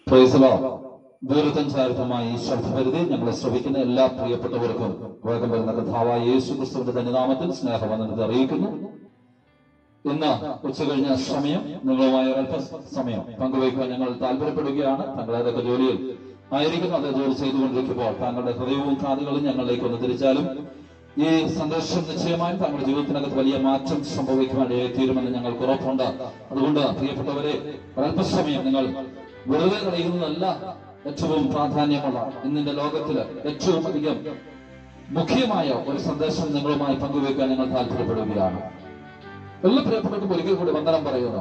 പ്രൈസലോ ദൂരസഞ്ചാരിതമായി ഈ ശബ്ദപരിധി ഞങ്ങളെ ശ്രമിക്കുന്ന എല്ലാ പ്രിയപ്പെട്ടവർക്കും വേഗം വരുന്ന കഥാവായ യേശു ക്രിസ്തുവിന്റെ ധന്യനാമത്തിൽ സ്നേഹവന്ദനത്തെ അറിയിക്കുന്നു ഇന്ന് ഉച്ചകഴിഞ്ഞ സമയം നിങ്ങളുമായി ഒരല്പ സമയം പങ്കുവയ്ക്കുവാൻ ഞങ്ങൾ താല്പര്യപ്പെടുകയാണ് താങ്കൾ ഏതൊക്കെ ജോലിയിൽ ആയിരിക്കുന്നു അതേ ജോലി ചെയ്തുകൊണ്ടിരിക്കുമ്പോൾ താങ്കളുടെ ഹൃദയവും കാതുകളും ഞങ്ങളിലേക്ക് ഒന്ന് തിരിച്ചാലും ഈ സന്ദേശം നിശ്ചയമായും താങ്കളുടെ ജീവിതത്തിനകത്ത് വലിയ മാറ്റം സംഭവിക്കുവാൻ തീരുമെന്ന് ഞങ്ങൾക്ക് ഉറപ്പുണ്ട് അതുകൊണ്ട് പ്രിയപ്പെട്ടവരെ ഒരല്പസമയം നിങ്ങൾ വെറുതെ കളയുന്നതല്ല ഏറ്റവും പ്രാധാന്യമുള്ള ഇന്നിന്റെ ലോകത്തില് ഏറ്റവും അധികം മുഖ്യമായ ഒരു സന്ദേശം നിങ്ങളുമായി പങ്കുവയ്ക്കാൻ ഞങ്ങൾ താല്പര്യപ്പെടുകയാണ് എല്ലാ പ്രിയപ്പെട്ടവർക്കും ഒരിക്കൽ കൂടി വന്ദനം പറയുന്നു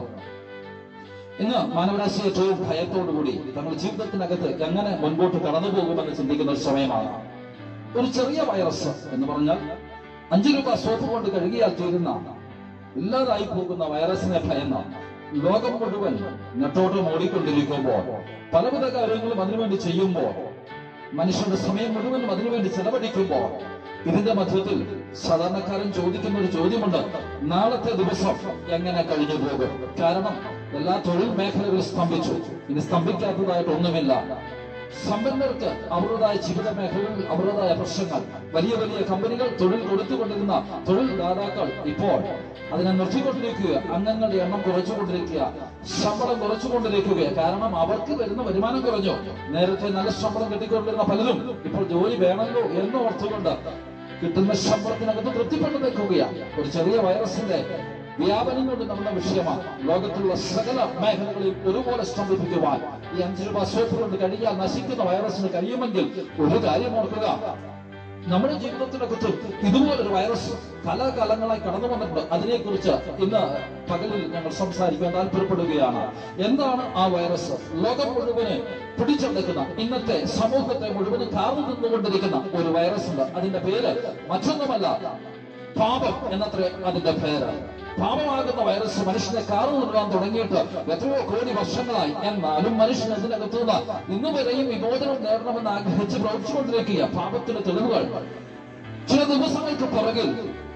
ഇന്ന് മാനവരാശി ഏറ്റവും ഭയത്തോടുകൂടി തങ്ങളുടെ ജീവിതത്തിനകത്ത് എങ്ങനെ മുൻപോട്ട് കടന്നു പോകുമെന്ന് ചിന്തിക്കുന്ന ഒരു സമയമാണ് ഒരു ചെറിയ വൈറസ് എന്ന് പറഞ്ഞാൽ അഞ്ചു രൂപ സോപ്പ് കൊണ്ട് കഴുകിയാൽ തീരുന്ന ഇല്ലാതായി പോകുന്ന വൈറസിനെ ഭയന്ന ലോകം മുഴുവൻ നെട്ടോട്ടം ഓടിക്കൊണ്ടിരിക്കുമ്പോൾ പലവിധ കാര്യങ്ങളും അതിനുവേണ്ടി ചെയ്യുമ്പോൾ മനുഷ്യന്റെ സമയം മുഴുവനും അതിനുവേണ്ടി ചെലവഴിക്കുമ്പോൾ ഇതിന്റെ മധ്യത്തിൽ സാധാരണക്കാരൻ ചോദിക്കുന്ന ഒരു ചോദ്യമുണ്ട് നാളത്തെ ദിവസം എങ്ങനെ കഴിഞ്ഞു പോകും കാരണം എല്ലാ തൊഴിൽ മേഖലകളും സ്തംഭിച്ചു ഇനി സ്തംഭിക്കാത്തതായിട്ട് ഒന്നുമില്ല സമ്പന്നർക്ക് അവരുടേതായ ജീവിത മേഖലകളിൽ അവരുടേതായ പ്രശ്നങ്ങൾ വലിയ വലിയ കമ്പനികൾ തൊഴിൽ കൊടുത്തുകൊണ്ടിരുന്ന തൊഴിൽ ദാതാക്കൾ ഇപ്പോൾ അതിനെ നിർത്തിക്കൊണ്ടിരിക്കുക അംഗങ്ങളുടെ എണ്ണം കുറച്ചുകൊണ്ടിരിക്കുക ശമ്പളം കുറച്ചുകൊണ്ടിരിക്കുക കാരണം അവർക്ക് വരുന്ന വരുമാനം കുറഞ്ഞു നേരത്തെ നല്ല ശമ്പളം കിട്ടിക്കൊണ്ടിരുന്ന പലരും ഇപ്പോൾ ജോലി വേണമല്ലോ എന്ന് ഓർത്തുകൊണ്ട് കിട്ടുന്ന ശമ്പളത്തിനകത്ത് തൃപ്തിപ്പെട്ടു നിൽക്കുകയാണ് ഒരു ചെറിയ വൈറസിന്റെ വ്യാപനം കൊണ്ട് നമ്മുടെ വിഷയമാണ് ലോകത്തുള്ള സകല മേഖലകളിൽ ഒരുപോലെ സ്തംഭിപ്പിക്കുവാൻ ഈ അഞ്ചു രൂപ സോപ്പ് കൊണ്ട് കഴിയാൻ നശിക്കുന്ന വൈറസിന് കഴിയുമെങ്കിൽ ഒരു കാര്യം ഓർക്കുക നമ്മുടെ ജീവിതത്തിനകത്ത് ഇതുപോലൊരു വൈറസ് കലാകാലങ്ങളായി കടന്നു വന്നിട്ടുണ്ട് അതിനെക്കുറിച്ച് ഇന്ന് പകലിൽ ഞങ്ങൾ സംസാരിക്കാൻ താല്പര്യപ്പെടുകയാണ് എന്താണ് ആ വൈറസ് ലോകം മുഴുവന് പിടിച്ചെടുക്കുന്ന ഇന്നത്തെ സമൂഹത്തെ മുഴുവനും കാർന്നു നിന്നുകൊണ്ടിരിക്കുന്ന ഒരു വൈറസ് ഉണ്ട് അതിന്റെ പേര് മറ്റൊന്നുമല്ല പാപം എന്നത്രേ അതിന്റെ പേര് പാപമാകുന്ന വൈറസ് മനുഷ്യനെ കാർന്നു നിർത്താൻ തുടങ്ങിയിട്ട് എത്രയോ കോടി വർഷങ്ങളായി എന്നാലും മനുഷ്യൻ അതിനകത്തുനിന്ന് ഇന്നു വരെയും വിമോചനം നേടണമെന്ന് ആഗ്രഹിച്ച് പ്രവർത്തിച്ചുകൊണ്ടിരിക്കുക പാപത്തിന്റെ തെളിവുകൾ ചില ദിവസങ്ങൾക്ക് പുറകിൽ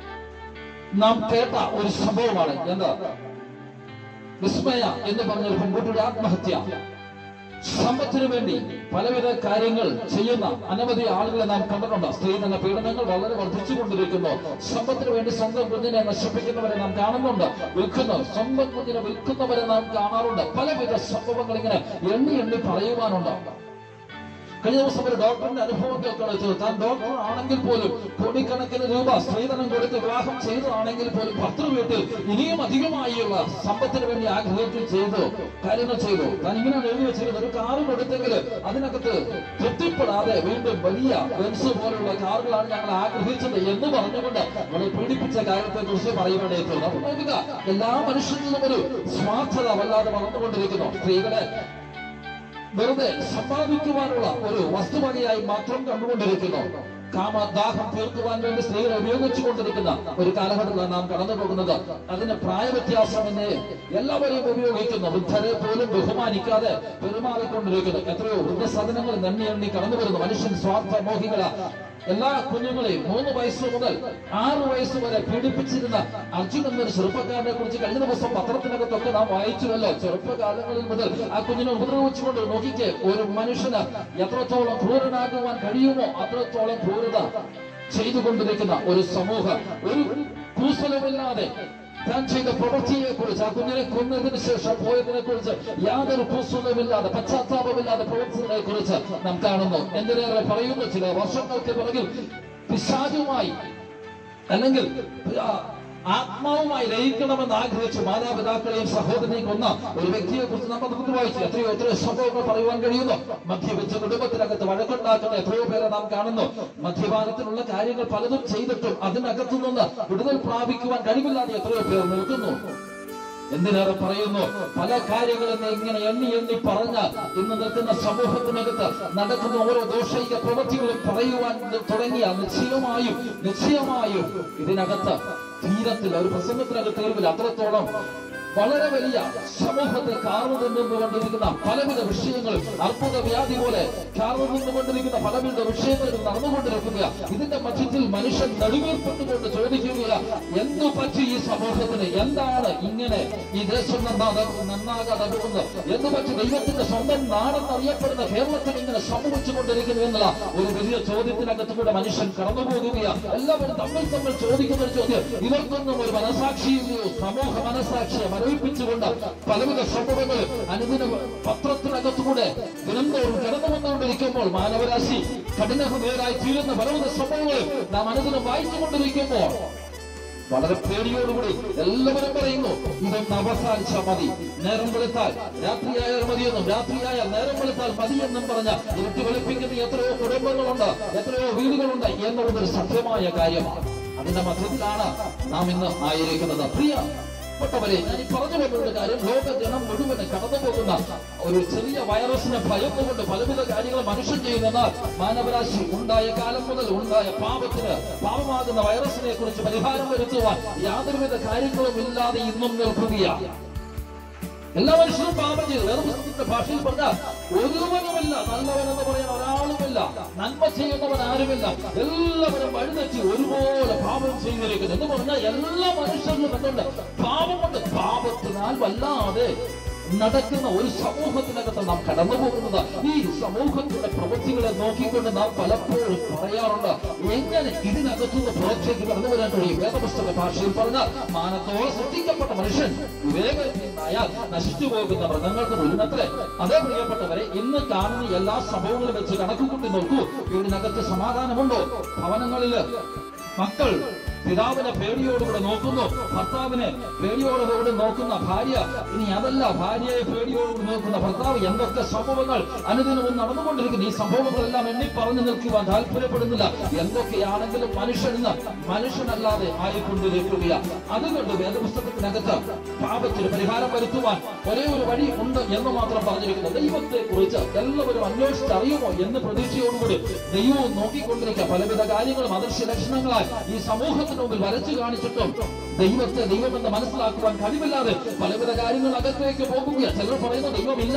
നാം കേട്ട ഒരു സംഭവമാണ് എന്താ വിസ്മയ എന്ന് പറഞ്ഞ ഒരു പെൺകുട്ടിയുടെ ആത്മഹത്യ സമ്പത്തിനു വേണ്ടി പലവിധ കാര്യങ്ങൾ ചെയ്യുന്ന അനവധി ആളുകളെ നാം കണ്ടിട്ടുണ്ട് സ്ത്രീധന പീഡനങ്ങൾ വളരെ വർദ്ധിച്ചുകൊണ്ടിരിക്കുന്നു സമ്പത്തിനു വേണ്ടി സ്വന്തം കുഞ്ഞിനെ നശിപ്പിക്കുന്നവരെ നാം കാണുന്നുണ്ട് വിൽക്കുന്നു സ്വന്തം കുഞ്ഞിനെ വിൽക്കുന്നവരെ നാം കാണാറുണ്ട് പലവിധ സംഭവങ്ങൾ ഇങ്ങനെ എണ്ണി എണ്ണി പറയുവാനുണ്ട് കഴിഞ്ഞ ദിവസം ഒരു ഡോക്ടറിന്റെ അനുഭവം കേൾക്കുന്നത് താൻ ഡോക്ടർ ആണെങ്കിൽ പോലും കോടിക്കണക്കിന് രൂപ സ്ത്രീധനം കൊടുത്ത് വിവാഹം ചെയ്തതാണെങ്കിൽ പോലും ഭർത്തൃ വീട്ടിൽ ഇനിയും അധികമായുള്ള സമ്പത്തിന് വേണ്ടി ആഗ്രഹിച്ചു ചെയ്തു കാര്യങ്ങൾ ചെയ്തു താൻ ഇങ്ങനെ എഴുതി വെച്ചിരുന്നത് ഒരു കാറ് കൊടുത്തെങ്കിൽ അതിനകത്ത് തൃപ്തിപ്പെടാതെ വീണ്ടും വലിയ ബെൻസ് പോലുള്ള കാറുകളാണ് ഞങ്ങൾ ആഗ്രഹിച്ചത് എന്ന് പറഞ്ഞുകൊണ്ട് നമ്മളെ പീഡിപ്പിച്ച കാര്യത്തെ കുറിച്ച് പറയുവാനായിട്ടുള്ളത് അപ്പൊ നോക്കുക എല്ലാ മനുഷ്യരിലും ഒരു സ്വാർത്ഥത വല്ലാതെ വളർന്നുകൊണ്ടിരിക്കുന്നു സ്ത്രീകളെ വെറുതെ സമ്പാദിക്കുവാനുള്ള ഒരു വസ്തുവകയായി മാത്രം കണ്ടുകൊണ്ടിരിക്കുന്നു കാമദാഹം തീർക്കുവാൻ വേണ്ടി സ്ത്രീകളെ ഉപയോഗിച്ചുകൊണ്ടിരിക്കുന്ന ഒരു കാലഘട്ടത്തിലാണ് നാം കടന്നു പോകുന്നത് അതിന് പ്രായവ്യത്യാസമെന്ന് എല്ലാവരെയും ഉപയോഗിക്കുന്നു വൃദ്ധരെ പോലും ബഹുമാനിക്കാതെ പെരുമാറിക്കൊണ്ടിരിക്കുന്നു എത്രയോ വൃദ്ധസദനങ്ങൾ എണ്ണി എണ്ണി കടന്നു വരുന്നു മനുഷ്യൻ സ്വാർത്ഥ മോഹികള എല്ലാ കുഞ്ഞുങ്ങളെയും മൂന്ന് വയസ്സ് മുതൽ ആറ് വയസ്സ് വരെ പീഡിപ്പിച്ചിരുന്ന അർജുൻ എന്നൊരു ചെറുപ്പക്കാരനെ കുറിച്ച് കഴിഞ്ഞ ദിവസം പത്രത്തിനകത്തൊക്കെ നാം വായിച്ചുവല്ലോ ചെറുപ്പകാലങ്ങളിൽ മുതൽ ആ കുഞ്ഞിനെ ഉപദ്രവിച്ചുകൊണ്ട് നോക്കിക്കേ ഒരു മനുഷ്യന് എത്രത്തോളം ക്രൂരനാകുവാൻ കഴിയുമോ അത്രത്തോളം ക്രൂരത ചെയ്തുകൊണ്ടിരിക്കുന്ന ഒരു സമൂഹം ഒരു കൂസലമില്ലാതെ താൻ ചെയ്ത പ്രവൃത്തിയെ കുറിച്ച് ആ കുഞ്ഞിനെ കൊന്നതിന് ശേഷം പോയതിനെ കുറിച്ച് യാതൊരു കൂസലമില്ലാതെ പശ്ചാത്താപമില്ലാതെ പ്രവർത്തിച്ചതിനെ കുറിച്ച് നാം കാണുന്നു എന്തിനേറെ പറയുന്നു ചില വർഷങ്ങൾക്ക് പുറകിൽ പിശാചുമായി അല്ലെങ്കിൽ ആ, ആത്മാവുമായി ലയിക്കണമെന്ന് ആഗ്രഹിച്ച് മാതാപിതാക്കളെയും സഹോദരനെയും കൊന്ന ഒരു വ്യക്തിയെ കുറിച്ച് നമ്മൾ നമുക്ക് വായിച്ചു എത്രയോ എത്രയോ സംഭവങ്ങൾ പറയുവാൻ കഴിയുന്നു മദ്യപിച്ച കുടുംബത്തിനകത്ത് വഴക്കുണ്ടാക്കുന്ന എത്രയോ പേരെ നാം കാണുന്നു മദ്യപാനത്തിനുള്ള കാര്യങ്ങൾ പലതും ചെയ്തിട്ടും അതിനകത്തു നിന്ന് വിടുതൽ പ്രാപിക്കുവാൻ കഴിവില്ലാതെ എത്രയോ പേർ നിൽക്കുന്നു എന്തിനേറെ പറയുന്നു പല കാര്യങ്ങളും ഇങ്ങനെ എണ്ണി എണ്ണി പറഞ്ഞ ഇന്ന് നിൽക്കുന്ന സമൂഹത്തിനകത്ത് നടക്കുന്ന ഓരോ ദോഷൈക പ്രവൃത്തികളും പറയുവാൻ തുടങ്ങിയ നിശ്ചയമായും നിശ്ചയമായും ഇതിനകത്ത് തീരത്തിൽ ഒരു പ്രസംഗത്തിനകത്ത് തീർവില്ല അത്രത്തോളം വളരെ വലിയ സമൂഹത്തെ കാർന്നു നിന്നുകൊണ്ടിരിക്കുന്ന പലവിധ വിഷയങ്ങൾ അർബുദ വ്യാധി പോലെ കാർന്നു നിന്നുകൊണ്ടിരിക്കുന്ന പലവിധ വിഷയങ്ങൾ നടന്നുകൊണ്ടിരിക്കുക ഇതിന്റെ മധ്യത്തിൽ മനുഷ്യൻ നടുവേർപ്പെട്ടുകൊണ്ട് ചോദിക്കുക എന്തു പറ്റി ഈ സമൂഹത്തിന് എന്താണ് ഇങ്ങനെ ഈ ദേശം നന്നാകാ നന്നാകാതെ പോകുന്നത് എന്തു പറ്റി ദൈവത്തിന്റെ സ്വന്തം നാടെന്നറിയപ്പെടുന്ന കേരളത്തിൽ ഇങ്ങനെ സംഭവിച്ചു കൊണ്ടിരിക്കുന്നു എന്നുള്ള ഒരു വലിയ ചോദ്യത്തിനകത്ത് കൂടെ മനുഷ്യൻ കടന്നു പോകുകയാണ് എല്ലാവരും തമ്മിൽ തമ്മിൽ ചോദിക്കുന്ന ഒരു ചോദ്യം ഇവർക്കൊന്നും ഒരു മനസാക്ഷിയില്ലയോ സമൂഹ മനസാക്ഷിയെ മരവിപ്പിച്ചുകൊണ്ട് പലവിധ സംഭവങ്ങൾ അനുദിന പത്രത്തിനകത്തുകൂടെ ദിനംതോറും കടന്നു വന്നുകൊണ്ടിരിക്കുമ്പോൾ മാനവരാശി കഠിനഹൃദയരായി തീരുന്ന പലവിധ സംഭവങ്ങൾ നാം അനുദിനം വായിച്ചുകൊണ്ടിരിക്കുമ്പോൾ വളരെ പേടിയോടുകൂടി എല്ലാവരും പറയുന്നു ഇതൊന്ന് അവസാനിച്ച മതി നേരം വെളുത്താൽ രാത്രിയായാൽ മതിയെന്നും രാത്രിയായാൽ നേരം വെളുത്താൽ മതിയെന്നും പറഞ്ഞ ഇരുട്ടി വെളുപ്പിക്കുന്ന എത്രയോ കുടുംബങ്ങളുണ്ട് എത്രയോ വീടുകളുണ്ട് എന്നുള്ളതൊരു സത്യമായ കാര്യമാണ് അതിന്റെ മധ്യത്തിലാണ് നാം ഇന്ന് ആയിരിക്കുന്നത് പ്രിയ പ്പെട്ടവരെ ഞാൻ ഈ പറഞ്ഞു വരുന്ന കാര്യം ലോക ജനം മുഴുവൻ കടന്നു പോകുന്ന ഒരു ചെറിയ വൈറസിനെ ഭയന്നുകൊണ്ട് പലവിധ കാര്യങ്ങൾ മനുഷ്യൻ ചെയ്യുന്നത് മാനവരാശി ഉണ്ടായ കാലം മുതൽ ഉണ്ടായ പാപത്തിന് പാപമാകുന്ന വൈറസിനെ കുറിച്ച് പരിഹാരം വരുത്തുവാൻ യാതൊരുവിധ കാര്യങ്ങളും ഇല്ലാതെ ഇന്നും നിൽക്കുകയാണ് എല്ലാ മനുഷ്യരും പാപം ചെയ്തു വേദപുസ്തകത്തിന്റെ ഭാഷയിൽ പറഞ്ഞാൽ ഒരുവനുമില്ല നല്ലവനെന്ന് പറയാൻ ഒരാളുമില്ല നന്മ ചെയ്യുന്നവൻ ആരുമില്ല എല്ലാവരും വഴിതെറ്റി ഒരുപോലെ പാപം ചെയ്തിരിക്കുന്നു എന്ന് പറഞ്ഞാൽ എല്ലാ മനുഷ്യരിലും എന്തുണ്ട് പാപം കൊണ്ട് പാപത്തിനാൽ വല്ലാതെ നടക്കുന്ന ഒരു സമൂഹത്തിനകത്ത് നാം കടന്നു പോകുന്നത് ഈ സമൂഹത്തിന്റെ പ്രവൃത്തികളെ നോക്കിക്കൊണ്ട് നാം പലപ്പോഴും പറയാറുണ്ട് എങ്ങനെ ഇതിനകത്തുനിന്ന് പുറത്തേക്ക് കടന്നു വരാൻ കഴിയും വേദപുസ്തക ഭാഷയിൽ പറഞ്ഞാൽ മാനത്തോടെ സൃഷ്ടിക്കപ്പെട്ട മനുഷ്യൻ വിവേകത്തിനായാൽ നശിച്ചു പോകുന്ന മൃഗങ്ങൾക്ക് മുന്നത്രേ അതേ പ്രിയപ്പെട്ടവരെ ഇന്ന് കാണുന്ന എല്ലാ സംഭവങ്ങളും വെച്ച് കണക്കുകൂട്ടി നോക്കൂ ഇതിനകത്ത് സമാധാനമുണ്ടോ ഭവനങ്ങളില് മക്കൾ പിതാവിനെ പേടിയോടുകൂടെ നോക്കുന്നു ഭർത്താവിനെ പേടിയോടുകൂടെ നോക്കുന്ന ഭാര്യ ഇനി അതല്ല ഭാര്യയെ പേടിയോടുകൂടി നോക്കുന്ന ഭർത്താവ് എന്തൊക്കെ സംഭവങ്ങൾ അനുദിനവും നടന്നുകൊണ്ടിരിക്കുന്നു ഈ സംഭവങ്ങളെല്ലാം എണ്ണി പറഞ്ഞു നിൽക്കുവാൻ താല്പര്യപ്പെടുന്നില്ല എന്തൊക്കെയാണെങ്കിലും മനുഷ്യൻ ഇന്ന് മനുഷ്യനല്ലാതെ ആയിക്കൊണ്ടിരിക്കുകയാണ് അതുകൊണ്ട് വേദപുസ്തകത്തിനകത്ത് പാപത്തിന് പരിഹാരം വരുത്തുവാൻ ഒരേ ഒരു വഴി ഉണ്ട് എന്ന് മാത്രം പറഞ്ഞിരിക്കുന്നു ദൈവത്തെ കുറിച്ച് എല്ലാവരും അന്വേഷിച്ചറിയുമോ എന്ന് പ്രതീക്ഷയോടുകൂടി ദൈവവും നോക്കിക്കൊണ്ടിരിക്കുക പലവിധ കാര്യങ്ങളും അദൃശ്യ ലക്ഷണങ്ങളായി ഈ സമൂഹത്തിന് മുമ്പിൽ വരച്ചു കാണിച്ചിട്ടും ദൈവത്തെ ദൈവമെന്ന് മനസ്സിലാക്കുവാൻ കഴിവില്ലാതെ പലവിധ കാര്യങ്ങൾ അകത്തേക്ക് പോകുകയാണ് ചിലർ പറയുന്നു ദൈവമില്ല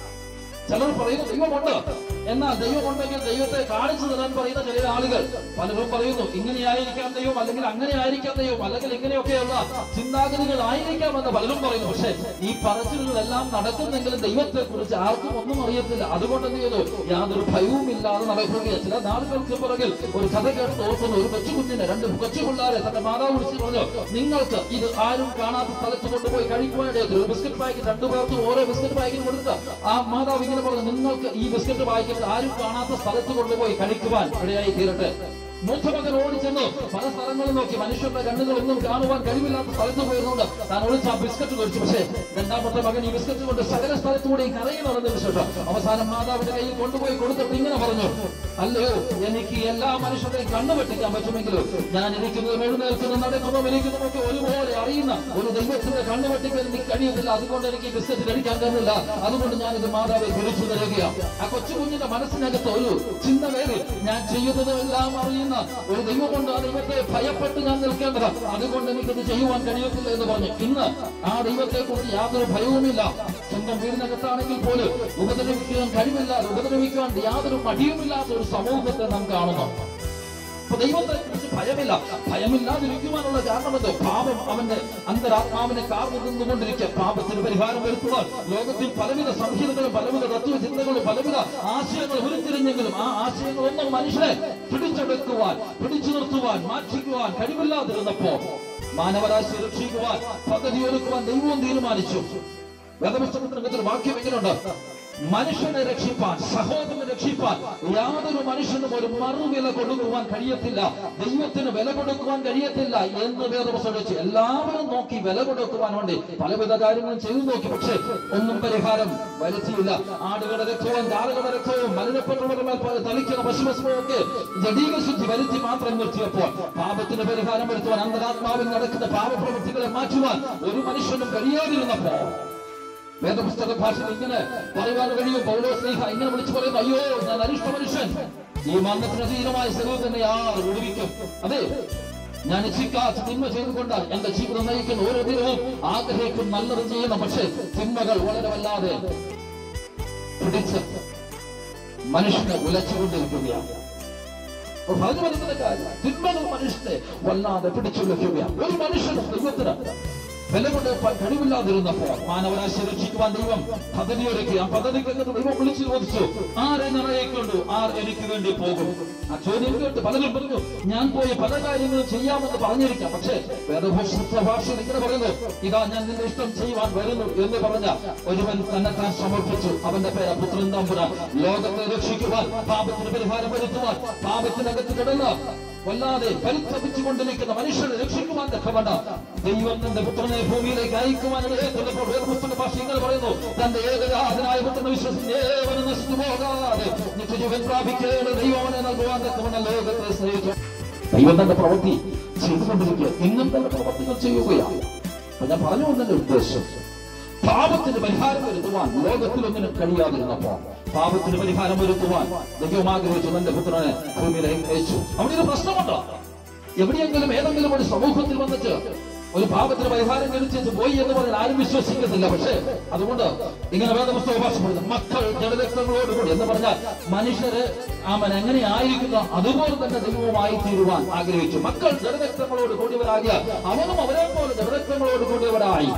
ചിലർ പറയുന്നു ദൈവമുണ്ട് എന്നാൽ ദൈവമുണ്ടെങ്കിൽ ദൈവത്തെ കാണിച്ചു തരാൻ പറയുന്ന ചില ആളുകൾ പലരും പറയുന്നു ഇങ്ങനെയായിരിക്കാം ദൈവം അല്ലെങ്കിൽ അങ്ങനെ ആയിരിക്കാം ദൈവം അല്ലെങ്കിൽ ഇങ്ങനെയൊക്കെയുള്ള ചിന്താഗതികൾ ആയിരിക്കാമെന്ന് പലരും പറയുന്നു പക്ഷേ ഈ പറച്ചിലുകളെല്ലാം നടക്കുന്നെങ്കിലും ദൈവത്തെ കുറിച്ച് ആർക്കും ഒന്നും അറിയത്തില്ല അതുകൊണ്ട് എന്ത് ചെയ്തു യാതൊരു ഭയവും ഇല്ലാതെ നടക്കുകയാണ് ചില നാളുകൾക്ക് പുറകിൽ ഒരു കഥ കേട്ട് ഓർക്കുന്നു ഒരു കൊച്ചുകുഞ്ഞിനെ രണ്ട് കൊച്ചു പിള്ളേരെ തന്റെ മാതാവ് വിളിച്ച് പറഞ്ഞു നിങ്ങൾക്ക് ഇത് ആരും കാണാത്ത സ്ഥലത്ത് കൊണ്ടുപോയി കഴിക്കുവാനായിട്ട് ഒരു ബിസ്ക്കറ്റ് പാക്കറ്റ് രണ്ടു പേർക്കും ഓരോ ബിസ്ക്കറ്റ് പാക്കറ്റ് കൊടുത്ത് ആ മാതാവ് ഇങ്ങനെ പറഞ്ഞു നിങ്ങൾക്ക് ഈ ബിസ്ക്കറ്റ് പാക്കറ്റ് ആരും കാണാത്ത സ്ഥലത്ത് കൊണ്ടുപോയി കഴിക്കുവാൻ ഇടയായി തീരട്ടെ മൂത്ത മകൻ ഓടിച്ചെന്ന് പല സ്ഥലങ്ങളും നോക്കി മനുഷ്യരുടെ കണ്ണുകളൊന്നും കാണുവാൻ കഴിവില്ലാത്ത സ്ഥലത്ത് പോയിരുന്നുണ്ട് താൻ ഒളിച്ച് ആ ബിസ്ക്കറ്റ് കഴിച്ചു പക്ഷേ രണ്ടാമത്തെ മകൻ ഈ ബിസ്ക്കറ്റ് കൊണ്ട് സകല സ്ഥലത്തൂടെ കറങ്ങി നടന്നതിന് ശേഷം അവസാനം മാതാവിന്റെ കയ്യിൽ കൊണ്ടുപോയി കൊടുത്തിട്ട് ഇങ്ങനെ പറഞ്ഞു അല്ലയോ എനിക്ക് എല്ലാ മനുഷ്യരെയും കണ്ണു വെട്ടിക്കാൻ പറ്റുമെങ്കിലും ഞാൻ ഇരിക്കുന്നതും എഴുന്നേൽക്കുന്നതും നടക്കുന്നതും ഇരിക്കുന്നതും ഒക്കെ ഒരുപോലെ അറിയുന്ന ഒരു ദൈവത്തിന്റെ കണ്ണു വെട്ടിക്കാൻ എനിക്ക് കഴിയുന്നില്ല അതുകൊണ്ട് എനിക്ക് ഈ ബിസ്ക്കറ്റ് കഴിക്കാൻ കഴിയുന്നില്ല അതുകൊണ്ട് ഞാൻ ഇത് മാതാവെ തിരിച്ചു തരികയാണ് ആ കൊച്ചു കുഞ്ഞിന്റെ മനസ്സിനകത്ത് ഒരു ചിന്ത കയറി ഞാൻ ചെയ്യുന്നതും എല്ലാം അറിയുന്ന ഒരു ദൈവമുണ്ട് ആ ദൈവത്തെ ഭയപ്പെട്ട് ഞാൻ നിൽക്കേണ്ടത് അതുകൊണ്ട് എനിക്കത് ചെയ്യുവാൻ കഴിയത്തില്ല എന്ന് പറഞ്ഞു ഇന്ന് ആ ദൈവത്തെ കുറിച്ച് യാതൊരു ഭയവുമില്ല സ്വന്തം വീടിനകത്താണെങ്കിൽ പോലും ഉപദ്രവിക്കാൻ കഴിവില്ലാതെ ഉപദ്രവിക്കാൻ യാതൊരു മടിയുമില്ലാത്ത ഒരു സമൂഹത്തെ നാം കാണുന്നു അപ്പൊ ദൈവത്തെ കുറിച്ച് ഭയമില്ല ഭയമില്ലാതിരിക്കുവാനുള്ള കാരണമെന്തോ പാപം അവന്റെ അന്തരാത്മാവിനെ കാർന്നു നിന്നുകൊണ്ടിരിക്കുക പാപത്തിന് പരിഹാരം വരുത്തുവാൻ ലോകത്തിൽ പലവിധ സംഹിതകളും പലവിധ തത്വചിന്തകളും പലവിധ ആശയങ്ങൾ ഉരുത്തിരിഞ്ഞെങ്കിലും ആ ആശയങ്ങളൊന്നും മനുഷ്യനെ പിടിച്ചെടുക്കുവാൻ പിടിച്ചു നിർത്തുവാൻ മാറ്റിക്കുവാൻ കഴിവില്ലാതിരുന്നപ്പോ മാനവരാശി രക്ഷിക്കുവാൻ പദ്ധതി ഒരുക്കുവാൻ ദൈവവും തീരുമാനിച്ചു വേദപുസ്തകത്തിനകത്ത് ഒരു വാക്യം എങ്ങനെയുണ്ട് മനുഷ്യനെ രക്ഷിപ്പാൻ സഹോദരനെ രക്ഷിപ്പാൻ യാതൊരു മനുഷ്യനും ഒരു മറുവില കൊടുക്കുവാൻ കഴിയത്തില്ല ദൈവത്തിന് വില കൊടുക്കുവാൻ കഴിയത്തില്ല എന്ന് വേദപുസ്തകം വെച്ച് എല്ലാവരും നോക്കി വില കൊടുക്കുവാൻ വേണ്ടി പലവിധ കാര്യങ്ങളും ചെയ്തു നോക്കി പക്ഷേ ഒന്നും പരിഹാരം വരുത്തിയില്ല ആടുകളുടെ രക്തവും കാളുകളുടെ രക്തവും മലിനപ്പെട്ടവരുടെ മേൽ പ- തളിക്കുന്ന പശുഭസ്മവും ഒക്കെ ജഡീക ശുദ്ധി വരുത്തി മാത്രം നിർത്തിയപ്പോൾ പാപത്തിന് പരിഹാരം വരുത്തുവാൻ അന്തരാത്മാവിൽ നടക്കുന്ന പാപപ്രവൃത്തികളെ മാറ്റുവാൻ ഒരു മനുഷ്യനും കഴിയാതിരുന്നപ്പോ വേദപുസ്തക ഭാഷയിൽ ഇങ്ങനെ പറയുവാൻ കഴിയും പൗലോ സ്നേഹ ഇങ്ങനെ വിളിച്ചു പറയുന്നു അയ്യോ ഞാൻ അരിഷ്ട മനുഷ്യൻ ഈ മരണത്തിന് അധീനമായ ശരീരത്തിനെ ആർ വിടുവിക്കും അതെ ഞാൻ ഇച്ഛിക്കാത്ത തിന്മ ചെയ്തുകൊണ്ട് എന്റെ ജീവിതം നയിക്കുന്ന ഓരോ ദിനവും ആഗ്രഹിക്കും നല്ലത് ചെയ്യണം പക്ഷേ തിന്മകൾ വളരെ വല്ലാതെ പിടിച്ച് മനുഷ്യനെ ഉലച്ചുകൊണ്ടിരിക്കുകയാണ് അപ്പോൾ പറഞ്ഞു വരുന്ന കാര്യം തിന്മകൾ മനുഷ്യനെ വല്ലാതെ പിടിച്ചുലയ്ക്കുകയാണ് ഒരു മനുഷ്യന് ദൈവത്തിന് വില കൊണ്ട് പ- കഴിവില്ലാതിരുന്നപ്പോൾ മാനവരാശി രക്ഷിക്കുവാൻ ദൈവം പദ്ധതി ഒരുക്കി ആ പദ്ധതിക്ക് ദൈവം വിളിച്ചു ചോദിച്ചു ആരെ നിറയേക്കൊണ്ടു ആർ എനിക്ക് വേണ്ടി പോകും ആ ചോദ്യം കേട്ട് പലരും പറഞ്ഞു ഞാൻ പോയി പല കാര്യങ്ങളും ചെയ്യാമെന്ന് പറഞ്ഞിരിക്കാം പക്ഷേ വേദഭൂഷണ ഭാഷയിൽ ഇങ്ങനെ പറയുന്നു ഇതാ ഞാൻ നിന്റെ ഇഷ്ടം ചെയ്യുവാൻ വരുന്നു എന്ന് പറഞ്ഞ ഒരുവൻ തന്നെ താൻ സമർപ്പിച്ചു അവന്റെ പേര് പുത്രൻ തമ്പുരാൻ ലോകത്തെ രക്ഷിക്കുവാൻ പാപത്തിന് പരിഹാരം വരുത്തുവാൻ പാപത്തിനകത്ത് കിടന്ന് വല്ലാതെ പരിശ്രമിച്ചുകൊണ്ടിരിക്കുന്ന മനുഷ്യനെ രക്ഷിക്കുവാൻ തക്കവണ്ണ ദൈവം തന്റെ പുത്രനെ ഭൂമിയിലേക്ക് അയക്കുവാൻ ഇടയാക്കുന്നപ്പോൾ വേദപുസ്തക ഭാഷ ഇങ്ങനെ പറയുന്നു തന്റെ ഏകജാതനായ പുത്രനെ വിശ്വസിച്ച് ഏവനും നശിച്ചു പോകാതെ നിത്യജീവൻ പ്രാപിക്കേണ്ട ദൈവവനെ നൽകുവാൻ തക്കവണ്ണ ലോകത്തെ സ്നേഹിച്ചു ദൈവം തന്റെ പ്രവൃത്തി ചെയ്തുകൊണ്ടിരിക്കുക ഇന്നും തന്റെ പ്രവൃത്തികൾ ചെയ്യുകയാണ് അപ്പൊ ഞാൻ പറഞ്ഞു വന്നതിന്റെ ഉദ്ദേശം പാപത്തിന് പരിഹാരം വരുത്തുവാൻ ലോകത്തിലൊന്നിനും കഴിയാതിരുന്നപ്പോ പാപത്തിന് പരിഹാരം വരുത്തുവാൻ ദൈവം ആഗ്രഹിച്ചു തന്റെ പുത്രനെ ഭൂമിയിലേക്ക് അയച്ചു അവിടെ ഒരു പ്രശ്നമുണ്ടോ എവിടെയെങ്കിലും ഏതെങ്കിലും ഒരു സമൂഹത്തിൽ വന്നിട്ട് ഒരു പാപത്തിന് പരിഹാരം കഴിച്ചു പോയി എന്ന് പറഞ്ഞാൽ ആരും വിശ്വസിക്കുന്നില്ല പക്ഷേ അതുകൊണ്ട് ഇങ്ങനെ വേദപുസ്തക ഭാഷ പറയുന്നത് മക്കൾ ജഡരക്തങ്ങളോടുകൂടി എന്ന് പറഞ്ഞാൽ മനുഷ്യര് അവൻ എങ്ങനെ ആയിരിക്കുന്നു അതുപോലെ തന്നെ ദൈവവുമായി തീരുവാൻ ആഗ്രഹിച്ചു മക്കൾ ജഡരക്തങ്ങളോട് കൂടിയവരാകിയ അവനും അവരെ പോലെ ജഡരക്തങ്ങളോട് കൂടിയവരായി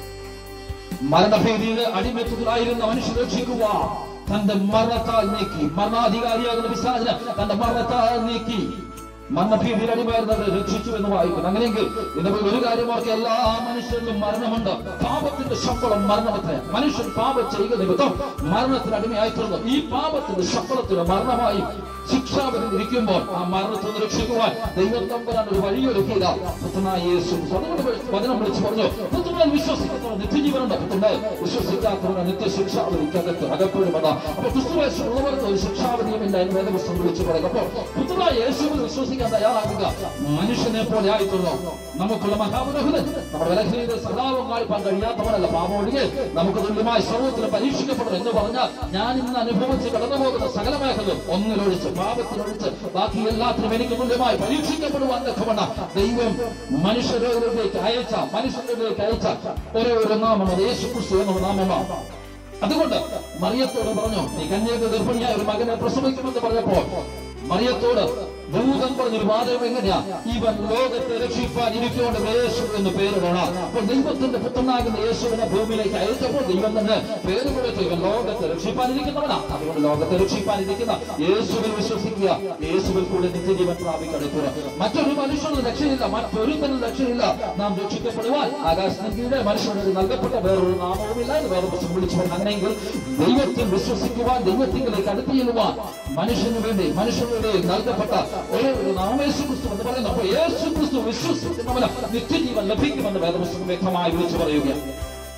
മരണഭീതിയിൽ അടിമത്തത്തിലായിരുന്ന മനുഷ്യൻ രക്ഷിക്കുക തന്റെ മരണത്താൽ നീക്കി മരണാധികാരിയാകുന്ന പിശാചിനെ തന്റെ മരണത്താൽ നീക്കി മരണഭീതിയിൽ അടിമയായിരുന്നവരെ രക്ഷിച്ചു എന്ന് വായിക്കുന്നു അങ്ങനെയെങ്കിൽ ഇതുപോലെ ഒരു കാര്യം ഓർക്കുക എല്ലാ മനുഷ്യരിലും മരണമുണ്ട് പാപത്തിന്റെ ശമ്പളം മരണമത്രേ മനുഷ്യൻ പാപം ചെയ്യുക നിമിത്തം മരണത്തിന് അടിമയായിത്തീർന്നു ഈ പാപത്തിന്റെ ശമ്പളത്തിന് മരണമായി ശിക്ഷാപതി ഇരിക്കുമ്പോൾ ആ മരണത്തിൽ നിന്ന് രക്ഷിക്കുവാൻ ദൈവം തമ്പരാൻ ഒരു വഴിയൊരുക്കിയത പുത്രനായ യേശു അതുകൊണ്ട് വചനം വിളിച്ചു പറഞ്ഞു പുത്രനാൽ വിശ്വസിക്കുന്നവർ നിത്യജീവനുണ്ട് പുത്രനാൽ വിശ്വസിക്കാത്തവർ നിത്യശിക്ഷാവധിക്കകത്ത് അകപ്പെടുമെന്ന അപ്പൊ ക്രിസ്തുവേശു ഉള്ളവർക്ക് ഒരു ശിക്ഷാവധിയുമില്ല എന്ന് വേദപുസ്തകം വിളിച്ചു പറയും അപ്പോൾ പുത്രനായ യേശുവിൽ വിശ്വസിക്കാൻ തയ്യാറാകുക മനുഷ്യനെ പോലെ ആയിത്തീർന്നു നമുക്കുള്ള മഹാപുരോഹിതൻ നമ്മുടെ വിലഹീന സദാവും കാണിപ്പാൻ കഴിയാത്തവനല്ല പാപം ഒഴികെ നമുക്ക് തുല്യമായ സർവത്തിന് പരീക്ഷിക്കപ്പെടും എന്ന് പറഞ്ഞാൽ ഞാൻ ഇന്ന് അനുഭവിച്ച് കടന്നു പോകുന്ന സകല മേഖലയും ഒന്നിലൊഴിച്ച് പാപത്തിലൊഴിച്ച് ബാക്കി എല്ലാത്തിനും എനിക്ക് തുല്യമായി പരീക്ഷിക്കപ്പെടുവാൻ തക്കവണ്ണ ദൈവം മനുഷ്യരോഗിലേക്ക് അയച്ച മനുഷ്യരിലേക്ക് അയച്ച ഒരേ ഒരു നാമം അത് യേശു ക്രിസ്തു എന്നുള്ള നാമമാണ് അതുകൊണ്ട് മറിയത്തോട് പറഞ്ഞു നീ കന്യക ഗർഭിണിയായ ഒരു മകനെ പ്രസവിക്കുമെന്ന് പറഞ്ഞപ്പോൾ മറിയത്തോട് ദൂതൻ പറഞ്ഞൊരു വാദം എങ്ങനെയാ ഇവൻ ലോകത്തെ രക്ഷിപ്പാൻ ഇരിക്കൊണ്ട് യേശു എന്ന് പേരിടണം അപ്പോൾ ദൈവത്തിന്റെ പുത്രനാകുന്ന യേശുവിനെ ഭൂമിയിലേക്ക് അയച്ചപ്പോൾ ദൈവം തന്നെ പേര് കൊടുത്തു ഇവൻ ലോകത്തെ രക്ഷിപ്പാൻ ഇരിക്കുന്നവനാ അതുകൊണ്ട് ലോകത്തെ രക്ഷിപ്പാൻ ഇരിക്കുന്ന യേശുവിൽ വിശ്വസിക്കുക യേശുവിൽ കൂടെ നിത്യജീവൻ പ്രാപിക്കടുക്കുക മറ്റൊരു മനുഷ്യനും രക്ഷയില്ല മറ്റൊരുത്തനും രക്ഷയില്ല നാം രക്ഷിക്കപ്പെടുവാൻ ആകാശത്തിന് കീഴെ മനുഷ്യന് നൽകപ്പെട്ട വേറൊരു നാമവുമില്ല എന്ന് വേറെ പുസ്തകം വിളിച്ചു പറഞ്ഞു അങ്ങനെയെങ്കിൽ ദൈവത്തിൽ വിശ്വസിക്കുവാൻ ദൈവത്തിലേക്ക് അടുത്ത് ചെല്ലുവാൻ മനുഷ്യന് വേണ്ടി മനുഷ്യരുടെ നൽകപ്പെട്ട ഒരേ ഒരു നാമം യേശു ക്രിസ്തു എന്ന് പറയുന്നു അപ്പോൾ യേശു ക്രിസ്തു വിശ്വസിക്കുന്നവന് നിത്യജീവൻ ലഭിക്കുമെന്ന് വേദപുസ്തകം വ്യക്തമായി വിളിച്ചു പറയുകയാണ്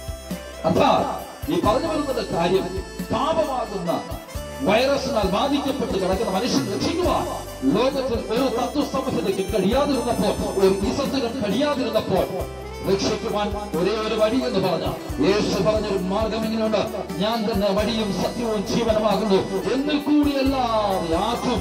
അതാ ഈ പറഞ്ഞു വരുന്നത് കാര്യം പാപമാകുന്ന വൈറസിനാൽ ബാധിക്കപ്പെട്ട് കിടക്കുന്ന മനുഷ്യൻ രക്ഷിക്കുവാൻ ലോകത്തിൽ ഒരു തത്വസംഹിതയ്ക്ക് കഴിയാതിരുന്നപ്പോൾ ഒരു ഈസത്തിനും കഴിയാതിരുന്നപ്പോൾ രക്ഷിക്കുവാൻ ഒരേ ഒരു വഴി എന്ന് പറഞ്ഞ യേശു പറഞ്ഞൊരു മാർഗം എങ്ങനെയുണ്ട് ഞാൻ തന്നെ വഴിയും സത്യവും ജീവനമാകുന്നു എന്നിൽ കൂടിയല്ലാതെ ആർക്കും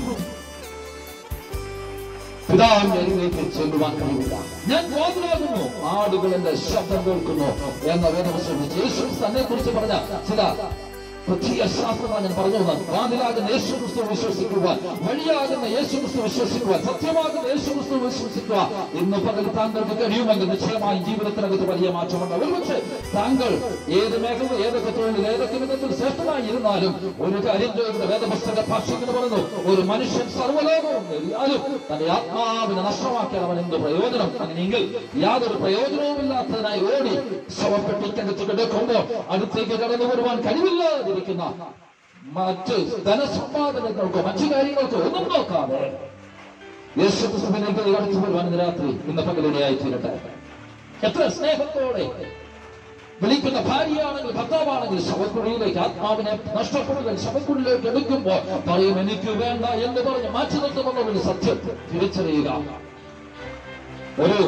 പിതാവിന്റെ അരികിലേക്ക് ചെല്ലുവാൻ കഴിയില്ല ഞാൻ വാതിലാകുന്നു ആടുകൾ എന്റെ ശബ്ദം കേൾക്കുന്നു എന്ന വേദപുസ്തകം യേശു തന്നെ കുറിച്ച് പറഞ്ഞ ചില പ്രത്യേക ശാസ്ത്രമാണ് ഞാൻ പറഞ്ഞു വന്നത് വാതിലാകുന്ന യേശു ക്രിസ്തു വിശ്വസിക്കുവാൻ വഴിയാകുന്ന യേശു ക്രിസ്തു വിശ്വസിക്കുവാൻ സത്യമാകുന്ന യേശു ക്രിസ്തു വിശ്വസിക്കുക ഇന്ന് പകൽ താങ്കൾക്ക് കഴിയുമെങ്കിൽ നിശ്ചയമായും ജീവിതത്തിനകത്ത് വലിയ മാറ്റമുണ്ട് ഒരുപക്ഷെ താങ്കൾ ഏത് മേഖല ഏതൊക്കെ തൊഴിൽ ഏതൊക്കെ വിധത്തിൽ ശ്രേഷ്ഠമായി ഇരുന്നാലും ഒരു കാര്യം ചോദിക്കുന്ന വേദപുസ്തക ഭാഷയ്ക്ക് പറയുന്നു ഒരു മനുഷ്യൻ സർവ്വലോകവും നേടിയാലും തന്റെ ആത്മാവിനെ നഷ്ടമാക്കിയാൽ അവൻ എന്ത് പ്രയോജനം അങ്ങനെയെങ്കിൽ യാതൊരു പ്രയോജനവുമില്ലാത്തതിനായി ഓടി ശവപ്പെട്ടിക്കകത്ത് കിടക്കുമ്പോൾ അടുത്തേക്ക് കടന്നു വരുവാൻ കഴിവില്ലാതിരിക്കുന്ന മറ്റ് ധനസമ്പാദനങ്ങൾക്കോ മറ്റു കാര്യങ്ങൾക്കോ ഒന്നും നോക്കാതെ യേശു ക്രിസ്തുവിലേക്ക് അടുത്തു വരുവാൻ ഇന്ന് രാത്രി ഇന്ന് പകലിനെയായി തീരട്ടെ എത്ര സ്നേഹത്തോടെ വിളിക്കുന്ന ഭാര്യയാണെങ്കിൽ ഭർത്താവാണെങ്കിൽ ശവക്കുഴിയിലേക്ക് ആത്മാവിനെ നഷ്ടപ്പെടുക ശവക്കുഴിയിലേക്ക് എടുക്കുമ്പോൾ പറയും എനിക്ക് വേണ്ട എന്ന് പറഞ്ഞ് മാറ്റി നിർത്തുമെന്ന ഒരു സത്യം തിരിച്ചറിയുക ഒരു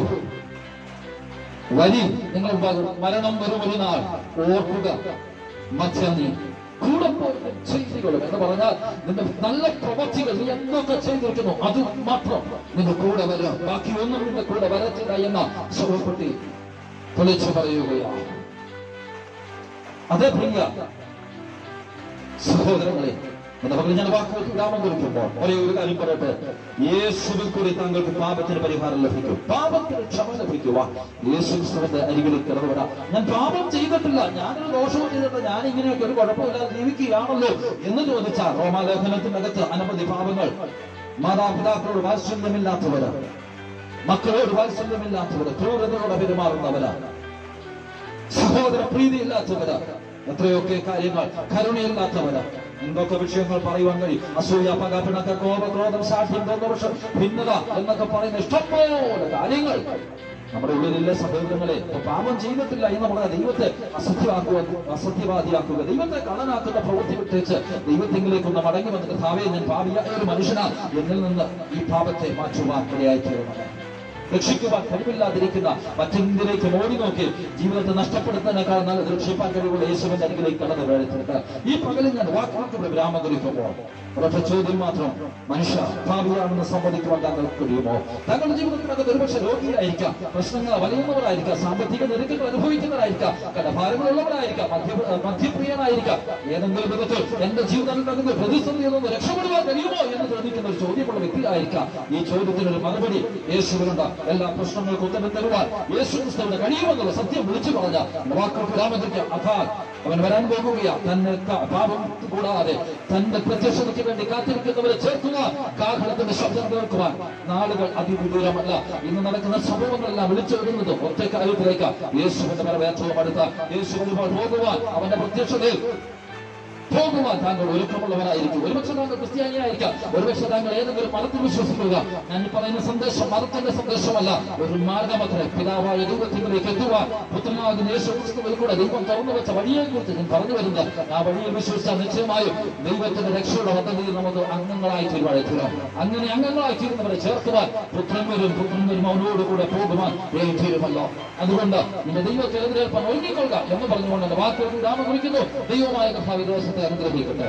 വരി നിങ്ങൾ മരണം വരും ഒരു നാൾ ഓർക്കുക മധ്യാനി കൂടെ പോകുന്ന ചെയ്തികളും എന്ന എന്ന് പറഞ്ഞാൽ നിന്റെ നല്ല പ്രവൃത്തികൾ നീ എന്തൊക്കെ ചെയ്തിരിക്കുന്നു അത് മാത്രം നിന്റെ കൂടെ വരും ബാക്കി ഒന്നും നിന്റെ കൂടെ വരത്തില്ല എന്ന ശവപ്പെട്ടി പൊളിച്ചു പറയുകയാണ് അതേ പ്രിയ സഹോദരങ്ങളെ എന്ന പകൽ ഞാൻ വാക്കുകൾ വിരാമം കുറിക്കുമ്പോൾ ഒരേ ഒരു കാര്യം പറയട്ടെ യേശുവിൽ കൂടി താങ്കൾക്ക് പാപത്തിന് പരിഹാരം ലഭിക്കും പാപത്തിന് ക്ഷമ ലഭിക്കുവാൻ യേശു ക്രിസ്തുവിന്റെ അരികിലേക്ക് കടന്നു വരാം ഞാൻ പാപം ചെയ്തിട്ടില്ല ഞാനൊരു ദോഷവും ചെയ്തിട്ട് ഞാൻ ഇങ്ങനെയൊക്കെ ഒരു കുഴപ്പമില്ലാതെ ജീവിക്കുകയാണല്ലോ എന്ന് ചോദിച്ചാൽ റോമാലേഖനത്തിനകത്ത് അനവധി പാപങ്ങൾ മാതാപിതാക്കളോട് വാത്സല്യമില്ലാത്തവര് മക്കളോട് വാത്സല്യമില്ലാത്തവര് ക്രൂരതയോടെ പെരുമാറുന്നവര് സഹോദര പ്രീതിയില്ലാത്തവര് എത്രയൊക്കെ കാര്യങ്ങൾ കരുണയില്ലാത്തവര് എന്തൊക്കെ വിഷയങ്ങൾ പറയുവാൻ കഴിയും അസൂയ പക പിണക്ക കോപ ക്രോധം സാഠ്യം ദോഷ ഭിന്നത എന്നൊക്കെ പറയുന്ന ഇഷ്ടംപോലെ കാര്യങ്ങൾ നമ്മുടെ ഉള്ളിലെ സഹോദരങ്ങളെ ഇപ്പൊ പാപം ചെയ്തിട്ടില്ല എന്ന് പറഞ്ഞാൽ ദൈവത്തെ അസത്യമാക്കുക അസത്യവാദിയാക്കുക ദൈവത്തെ കള്ളനാക്കുന്ന പ്രവൃത്തി വിട്ടേച്ച് ദൈവത്തെങ്കിലേക്കൊന്ന് മടങ്ങി വന്നിട്ട് ഭാവേ ഞാൻ ഭാവിയായ ഒരു മനുഷ്യനാ എന്നിൽ നിന്ന് ഈ പാപത്തെ മാറ്റുവാൻ ഇടയായി തീരുന്നത് രക്ഷിക്കുവാൻ കഴിവില്ലാതിരിക്കുന്ന മറ്റെന്തിലേക്ക് ഓടി നോക്കി ജീവിതത്തെ നഷ്ടപ്പെടുത്തുന്നതിനേക്കാൾ നല്ലത് രക്ഷിപ്പാൻ കഴിവുള്ള യേശുവിന്റെ അരികിലേക്ക് കടന്നു വീഴ്ത്തിട്ട് ഈ പകലിൽ ഞാൻ വാക്കുവാക്കുമ്പോൾ വിരാമം കുറിക്കുമ്പോൾ ഒരൊറ്റ ചോദ്യം മാത്രം മനുഷ്യ ഭാവിയാണെന്ന് സമ്മതിക്കുവാൻ താങ്കൾക്ക് കഴിയുമോ താങ്കളുടെ ജീവിതത്തിനകത്ത് ഒരുപക്ഷെ രോഗിയായിരിക്കാം പ്രശ്നങ്ങൾ വലയുന്നവരായിരിക്കാം സാമ്പത്തിക നിരക്കുകൾ അനുഭവിക്കുന്നവരായിരിക്കാം കടഭാരങ്ങളുള്ളവരായിരിക്കാം മധ്യ മധ്യപ്രിയനായിരിക്കാം ഏതെങ്കിലും വിധത്തിൽ എന്റെ ജീവിതത്തിൽ പ്രതിസന്ധിയിൽ നിന്ന് രക്ഷപ്പെടുവാൻ കഴിയുമോ എന്ന് ചോദിക്കുന്ന ഒരു ചോദ്യമുള്ള വ്യക്തിയായിരിക്കാം ഈ ചോദ്യത്തിന് ഒരു മറുപടി യേശുവിനുണ്ട് എല്ലാ പ്രശ്നങ്ങൾക്കും ഉത്തരം തരുവാൻ യേശു ക്രിസ്തുവിന് കഴിയുമെന്നുള്ള സത്യം വിളിച്ചു പറഞ്ഞ വാക്കൾക്ക് രാമതിക്ക് അഥാൽ അവൻ വരാൻ പോകുകയാ തന്നെ ക- പാപം കൂടാതെ തന്റെ പ്രത്യക്ഷതയ്ക്ക് വേണ്ടി കാത്തിരിക്കുന്നവരെ ചേർക്കുവാൻ കാഹളത്തിന്റെ ശബ്ദം കേൾക്കുവാൻ നാളുകൾ അതിവിദൂരമല്ല ഇന്ന് നടക്കുന്ന സംഭവങ്ങളെല്ലാം വിളിച്ചു വരുന്നത് ഒറ്റ കാര്യത്തിലേക്ക് യേശുവിന്റെ വരവ് ഏറ്റവും അടുത്ത യേശുവിന് പോകുവാൻ അവന്റെ പ്രത്യക്ഷതയിൽ പോകുവാൻ താങ്കൾ ഒരുക്കമുള്ളവരായിരിക്കും ഒരുപക്ഷെ താങ്കൾ ക്രിസ്ത്യാനിയായിരിക്കാം ഒരുപക്ഷെ താങ്കൾ ഏതെങ്കിലും മതത്തിൽ വിശ്വസിക്കുക ഞാൻ ഈ പറയുന്ന സന്ദേശം മതത്തിന്റെ സന്ദേശമല്ല ഒരു മാർഗമത്ര പിതാവായ ദൈവത്തിലേക്ക് എത്തുവാൻ പുത്രനാകുന്ന യേശു ക്രിസ്തുവിൽ കൂടെ ദൈവം തുറന്നു വെച്ച വഴിയെ കുറിച്ച് ഞാൻ പറഞ്ഞു വരുന്നത് ആ വഴിയിൽ വിശ്വസിച്ചാൽ നിശ്ചയമായും ദൈവത്തിന്റെ രക്ഷയുടെ പദ്ധതിയിൽ നമുക്ക് അംഗങ്ങളായി തീരുവാൻ തീരാം അങ്ങനെ അംഗങ്ങളായി തീരുന്നവരെ ചേർക്കുവാൻ പുത്രൻ വരും പുത്രൻ വരും അവനോടുകൂടെ പോകുവാൻ ദൈവം തീരുമല്ലോ അതുകൊണ്ട് നിന്റെ ദൈവത്തെ എതിരേൽപ്പാൻ ഒരുങ്ങിക്കൊള്ളുക എന്ന് പറഞ്ഞുകൊണ്ട് എന്റെ വാക്കുകൾ രാമ കുറിക്കുന്നു ദൈവമായ കർത്താവ് ഈ ദേശത്തെ അനുഗ്രഹിക്കട്ടെ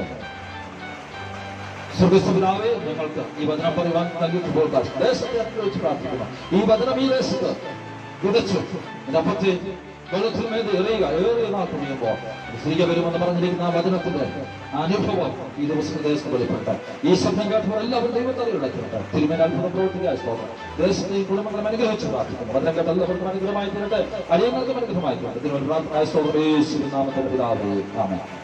സുഖസുഖിതാവേ ഞങ്ങൾക്ക് ഈ വചനം പറയുവാൻ നൽകിയിട്ടുമ്പോൾ ദേശത്തെ അനുഗ്രഹിച്ച് പ്രാർത്ഥിക്കുന്നു ഈ വചനം ഈ ദേശത്ത് വിതച്ചു അപ്പത്തെ വെള്ളത്തിനുമേത് എറിയുക ഏറിയ നാൾ തുണിയുമ്പോൾ സ്ത്രീക വരുമെന്ന് പറഞ്ഞിരിക്കുന്ന ആ വചനത്തിന്റെ അനുഭവം ഈ ദിവസം ദേശത്ത് വെളിപ്പെട്ട ഈ ശബ്ദം കേട്ടപ്പോൾ എല്ലാവരും ദൈവത്തെ ഇടയ്ക്കട്ടെ തിരുമേന അത്ഭുതം പ്രവർത്തിക്കാൻ സ്തോത്രം ദേശത്തെയും കുടുംബങ്ങളും അനുഗ്രഹിച്ച് പ്രാർത്ഥിക്കുന്നു വചനം കേട്ട എല്ലാവർക്കും അനുഗ്രഹമായി തീരട്ടെ അടിയങ്ങൾക്കും അനുഗ്രഹമായി തീരട്ടെ തിരുവനന്തപുരം പ്രാർത്ഥന സ്തോത്രം യേശുവിൻ നാമത്തിൽ പിതാവേ ആമേൻ